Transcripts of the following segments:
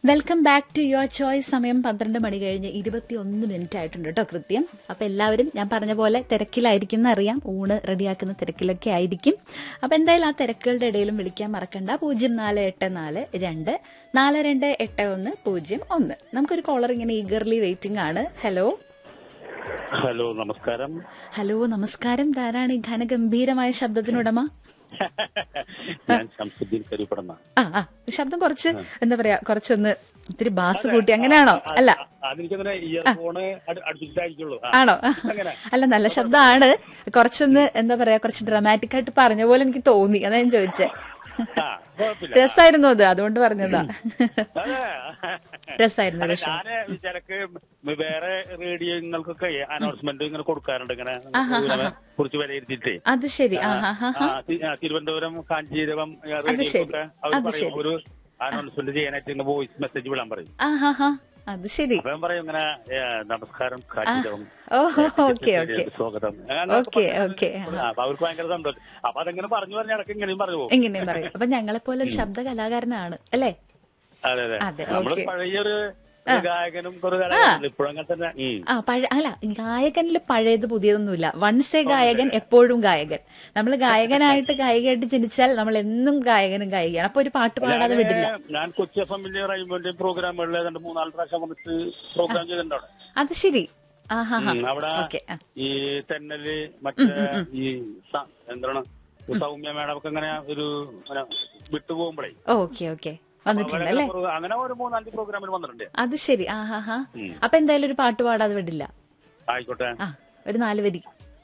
Welcome back to your choice സമയം പന്ത്രണ്ട് മണി കഴിഞ്ഞ് ഇരുപത്തി ഒന്ന് മിനിറ്റ് ആയിട്ടുണ്ട് കേട്ടോ കൃത്യം അപ്പൊ എല്ലാവരും ഞാൻ പറഞ്ഞ പോലെ തിരക്കിലായിരിക്കും എന്നറിയാം ഊണ് റെഡിയാക്കുന്ന തിരക്കിലൊക്കെ ആയിരിക്കും അപ്പൊ എന്തായാലും ആ തിരക്കുകളുടെ ഇടയിലും വിളിക്കാൻ മറക്കണ്ട പൂജ്യം നാല് എട്ട് നാല് രണ്ട് നാല് രണ്ട് എട്ട് ഒന്ന് പൂജ്യം ഒന്ന് നമുക്കൊരു കോളർ ഇങ്ങനെ ഈഗർലി വെയിറ്റിംഗ് ആണ് ഹലോ ഹലോ നമസ്കാരം ഹലോ നമസ്കാരം ധാരാണ് ഈ ഘനഗംഭീരമായ ശബ്ദത്തിനുടമ ഞാൻ ശംസുദ്ദീൻ കരുപ്പടന്ന ആ ആ ശബ്ദം കുറച്ച് എന്താ പറയാ കുറച്ചൊന്ന് ഇത്തിരി ബാസ് കൂട്ടി അങ്ങനെയാണോ അല്ല അതെനിക്കങ്ങനെ ഇയർഫോണ് അടുപ്പിച്ചിട്ടായിരിക്കുള്ളൂ ആ, ആണോ അങ്ങനെ. അല്ല നല്ല ശബ്ദമാണ് കുറച്ചൊന്ന് എന്താ പറയാ കുറച്ച് ഡ്രമാറ്റിക് ആയിട്ട് പറഞ്ഞ പോലെ എനിക്ക് തോന്നി അതാ ഞാൻ ചോദിച്ചേ ആ, കുഴപ്പമില്ല രസമായിരുന്നു അത് അതുകൊണ്ട് പറഞ്ഞതാ അതെ രസമായിരുന്നു അല്ല, രസം ഞാന് ചിലക്ക് വേറെ റേഡിയോകൾക്കൊക്കെ അനൗൺസ്മെന്റ് ഇങ്ങനെ കൊടുക്കാറുണ്ട് ഇങ്ങനെ ഇതിനെ കുറിച്ച് വിലയിരുത്തിയിട്ടേ അത് ശരി ആ ഹാ ഹാ ആ, തി- ആ, തിരുവനന്തപുരം കാഞ്ചീരവം ശരി. റേഡിയോക്കൊക്കെ അവർ അത് പറയും ശരി. ഒരു അനൗൺസ്മെന്റ് ചെയ്യാനായിട്ട് ഇങ്ങനെ വോയിസ് മെസ്സേജ് വിടാൻ പറയും ആ ഹാ ഹാ അത് ശരി അപ്പം പറയും ഇങ്ങനെ ഏ, നമസ്കാരം കാഞ്ചീരവം ഓ ഓക്കെ ഓക്കെ സ്വാഗതം ഓക്കെ ഓക്കെ ആ, അപ്പൊ അവർക്ക് ഭയങ്കര സന്തോഷം അപ്പൊ അതെങ്ങനെ പറഞ്ഞു പറഞ്ഞ ഇടയ്ക്ക് ഇങ്ങനെയും പറഞ്ഞു പോകും എങ്ങനെയും പറയും അപ്പൊ ഞങ്ങളെ പോലെ ഒരു ശബ്ദ കലാകാരനാണ് അല്ലേ അതെ അതെ അതെ, നമ്മള് ഓക്കേ. പഴയൊരു ഒരു ഗായകനും ഒരു കലാകാരനും ഇപ്പോഴും അങ്ങനെ തന്നെ ഉം. ആ പഴ അല്ല ഗായകനിൽ പഴയത് പുതിയതൊന്നുമില്ല വൺസ് എ ഗായകൻ എപ്പോഴും ഗായകൻ നമ്മൾ ഗായകനായിട്ട് ഗായികയായിട്ട് ജനിച്ചാൽ നമ്മൾ എന്നും ഗായകനും ഗായികയാണ് അപ്പൊ ഒരു പാട്ട് പാടാതെ വിടില്ല ഞാന് ഞാൻ കൊച്ചി എഫ് എമ്മിന്റെ റൈൻബോന്റെ പ്രോഗ്രാമുകളിൽ ഏതാണ്ട് മൂന്നാല് പ്രാവശ്യം വന്നിട്ട് പ്രോഗ്രാം ചെയ്തിട്ടുണ്ട് അവിടെ അത് ശരി ആ ഹാ ഹാ ഉം, അവിടെ ഓക്കെ ആ ഈ തെന്നല് മറ്റേ ഈ സ- എന്താണ് സൗമ്യ മേഡം ഒക്കെ ഇങ്ങനെ ഒരു ഇങ്ങനെ വിട്ടുപോകുമ്പോഴേ ഓക്കെ ഓക്കെ വന്നിട്ടുണ്ട് അല്ലേ അങ്ങനെ ഒരു മൂന്നാല് പ്രോഗ്രാമിൽ വന്നിട്ടുണ്ട് അത് ശരി ആ ഹാ ഹാ ഉം. അപ്പൊ എന്തായാലും ഒരു പാട്ട് പാടാതെ വിടില്ല ആയിക്കോട്ടെ ആ ഒരു നാല് വരി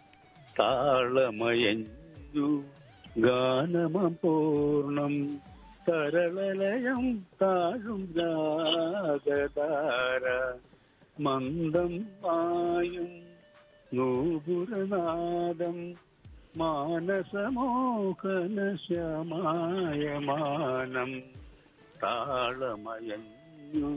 താളമയഞ്ഞു ഗാനമം പൂർണം തരളലയം താഴും രാഗധാര മന്ദം മായും നൂപുരനാദം മാനസമോഹന ശ്യാമായ മാനം താളമയഞ്ഞു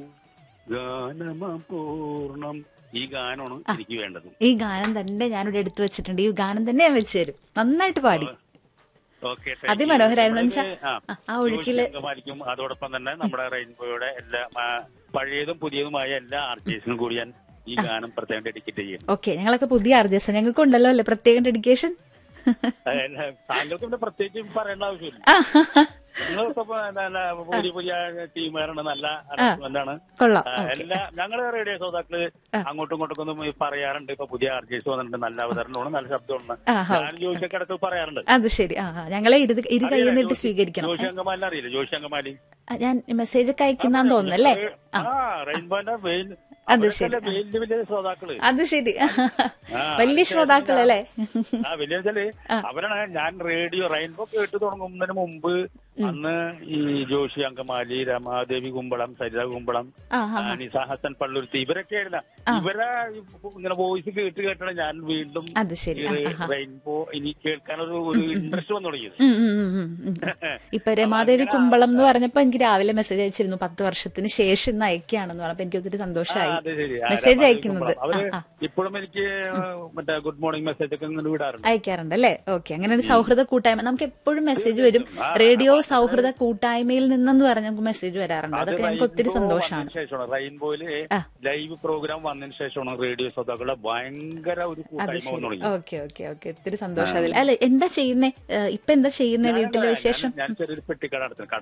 ഗാനമപൂർണം ഈ ഗാനമാണ് എനിക്ക് വേണ്ടത് ഈ ഗാനം തന്നെ ഞാനിവിടെ എടുത്തു വെച്ചിട്ടുണ്ട് ഈ ഗാനം തന്നെ ഞാൻ വെച്ച് തരും നന്നായിട്ട് പാടി ഓക്കെ അതിമനോഹരായിരുന്നു എന്ന് വെച്ചാ, ആ, ആ ഒഴുക്കില് പാലിക്കും അതോടൊപ്പം തന്നെ നമ്മുടെ റെയിൻബോയുടെ എല്ലാ ആ, പഴയതും പുതിയതുമായ എല്ലാ ആർട്ടിസ്റ്റിനും കൂടി ഞാൻ ഈ ഗാനം പ്രത്യേകം ഡെഡിക്കേറ്റ് ചെയ്യും ഓക്കെ ഞങ്ങളൊക്കെ പുതിയ ആർജസ് ഞങ്ങൾക്ക് ഉണ്ടല്ലോ അല്ലേ പ്രത്യേകം ഡെഡിക്കേഷൻ അല്ല, താങ്കൾക്ക് പിന്നെ പ്രത്യേകിച്ച് പറയേണ്ട ആവശ്യമില്ല നിങ്ങളൊക്കെ ഇപ്പൊ നല്ല പുതിയ പുതിയ ടീമുകാരാണ് നല്ല എന്താണ് കൊള്ളാം ആ, എല്ലാ ഞങ്ങള് റേഡിയോ ശ്രോതാക്കള് അങ്ങോട്ടും ഇങ്ങോട്ടും ഒന്നും പറയാറുണ്ട് ഇപ്പൊ പുതിയ ആർട്ടിസ്റ്റ് വന്നിട്ടുണ്ട് നല്ല അവതരണമാണ് നല്ല ശബ്ദമാണ് ആഹാ, ഞാൻ ജോഷിയൊക്കെ ഇടയ്ക്ക് പറയാറുണ്ട് അത് ശരി ആ ആ, ഞങ്ങളെ ഇരു ഇരു കൈ നിന്നിട്ട് സ്വീകരിക്കണം ജോഷി അങ്കമാലി അറിയില്ല ജോഷി അങ്കമാലി ആ, ഞാൻ മെസ്സേജ് ഒക്കെ അയക്കുന്നാന്ന് തോന്നുന്നു അല്ലേ ആ റെയിൻബോന്റെ വെയിൽ അത് ശരി. വലിയ വലിയ ശ്രോതാക്കള് അത് ശരി ആ, വലിയ ശ്രോതാക്കൾ അല്ലേ ആ വലിയ വെച്ചാല് അവരാണ് ഞാൻ റേഡിയോ റെയിൻബോ കേട്ട് തുടങ്ങുന്നതിന് മുമ്പ് അന്ന് ഈ ജോഷി അങ്കമാലി രമാദേവി കുമ്പളം സരിത കുമ്പളം ആ ആ ആ, നിസ ഹസൻ പള്ളുരുത്തി ഇവരൊക്കെ ആയിരുന്ന ഇവരെ ഇങ്ങനെ വോയിസ് കേട്ട് കേട്ടാണ് ഞാൻ വീണ്ടും അത് ശരി ഈ റെയിൻബോ ഇനി കേൾക്കാനൊരു ഒരു ഇൻട്രസ്റ്റ് വന്നു തുടങ്ങിയത് ഉം, ഉം, ഉം, ഉം, ഉം. ഇപ്പൊ രമാദേവി കുമ്പളം എന്ന് പറഞ്ഞപ്പോ എനിക്ക് രാവിലെ മെസ്സേജ് അയച്ചിരുന്നു പത്ത് വർഷത്തിന് ശേഷം ഇന്ന് അയക്കുകയാണെന്ന് പറഞ്ഞപ്പോ എനിക്ക് ഒത്തിരി ആ, സന്തോഷമായി അതെ ശരി ആ, മെസ്സേജ് രമാദേവി അയക്കുന്നത് കുമ്പളം. അവര് ആ, ആ. ഇപ്പോഴും എനിക്ക് മറ്റേ ഗുഡ് മോർണിംഗ് മെസ്സേജ് ഒക്കെ ഇങ്ങനെ വിടാറുണ്ട് അയക്കാറുണ്ട് അല്ലേ ഓക്കെ അങ്ങനെ ഒരു സൗഹൃദ കൂട്ടായ്മ നമുക്ക് എപ്പോഴും മെസ്സേജ് വരും റേഡിയോ സൗഹൃദ കൂട്ടായ്മയിൽ നിന്നെന്ന് പറഞ്ഞ് നമുക്ക് മെസ്സേജ് വരാറുണ്ട് അതൊക്കെ ഞങ്ങൾക്ക് ഒത്തിരി റെയിൻബോ സന്തോഷമാണ് വന്നതിന് ശേഷമാണ് റെയിൻബോയില് ആ. ലൈവ് പ്രോഗ്രാം വന്നതിന് ശേഷമാണ് റേഡിയോ ശ്രോതാക്കളുടെ ഭയങ്കര ഒരു അത് കൂട്ടായ്മ ശരി വന്നു തുടങ്ങി ഓക്കെ ഓക്കെ ഓക്കെ ഒത്തിരി സന്തോഷം അതിൽ അല്ല എന്താ ചെയ്യുന്നേ ഏഹ്, ഇപ്പൊ എന്താ ചെയ്യുന്നേ വീട്ടിലെ വിശേഷം ഞാൻ ചെറിയൊരു പെട്ടിക്കട നടത്തുന്നു